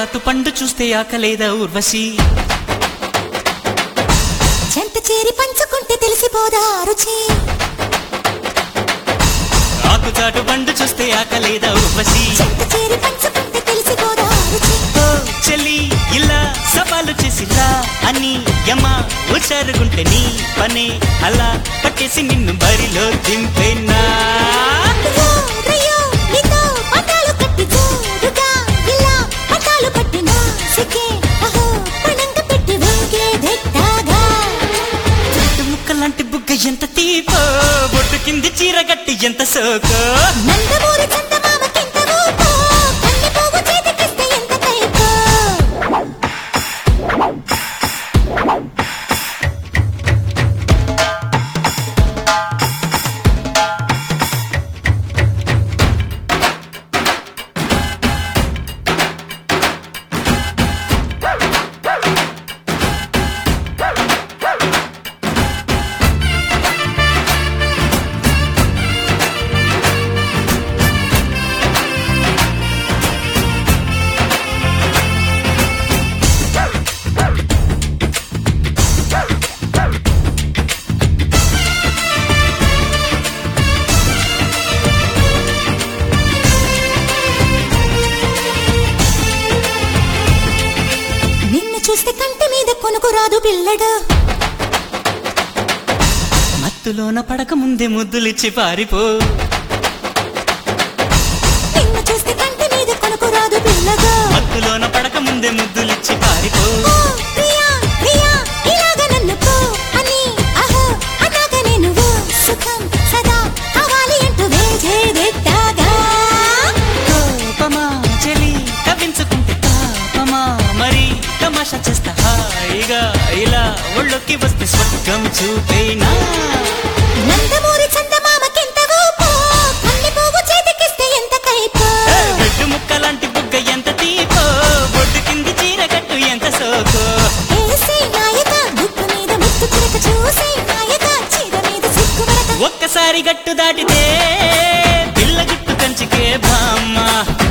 చాటు పండు చూస్తే ఆకలేదా ఊర్వశి చెంత చేరి పంచుకుంటే తెలిసిపోదా రుచి ఆకు చాటు పండు చూస్తే ఆకలేదా ఊర్వశి చెంత చేరి పంచుకుంటే తెలిసిపోదా రుచి ఓ చెల్లి ఇలా సవాలు చేసిలా అని యమ ఉచారుగుంటే నీ పనే అలా పట్టేసి నిన్ను బరిలో దింపేనా రయ్యో, రయ్యో, నీతో పటాలు కట్టి జోరుగా ఇలా పటాలు పట్టిన సిక్కే అహో పణంగ పెట్టి వేగే దిట్టాగా చెట్టు ముక్కలాంటి బుగ్గ ఎంత తీపో బొట్టు కింది చీర గట్టి ఎంత సోకో నందమూరి చందమామకెంత ఊపో కన్నె పువ్వు చేతికిస్తే ఎంత కైపో నిన్ను చూస్తే కంటి మీద కొనుకు రాదు పిల్లడు మత్తులోన పడక ముందే ముద్దులిచ్చి పారిపో నిన్ను చూస్తే కంటి మీద కొనుకు రాదు పిల్లగా మత్తులోన పడక ముందే ముద్దులిచ్చి పారిపో ఓ ప్రియా ప్రియా ఇలాగ నన్ను పో అని అహో అనాగ నేను ఓ సుఖం సదా కావాలి అంటూ వేజేదెట్టాగా కోపమా చెలి కవించుకుంటే తాపమా మరి తమాషా చేస్తా హాయిగా ఇలా ఒళ్ళొక్కి వస్తే స్వర్గం చూపేనా నందమూరి చందమామకెంత ఊపో కన్నె పువ్వు చేతికిస్తే ఎంత కైపో ఏ, వెడ్డు ముక్కలాంటి బుగ్గ ఎంత తీపో బొడ్డు కింది చీర కట్టు ఎంత సోకో ఏసే నాయక గుట్టు మీద ముత్తు చిరక చూసే నాయక చీర మీద సిగ్గు వరక ఒక్కసారి గట్టు దాటితే పిల్ల గుట్టు కంచికే బామ్మ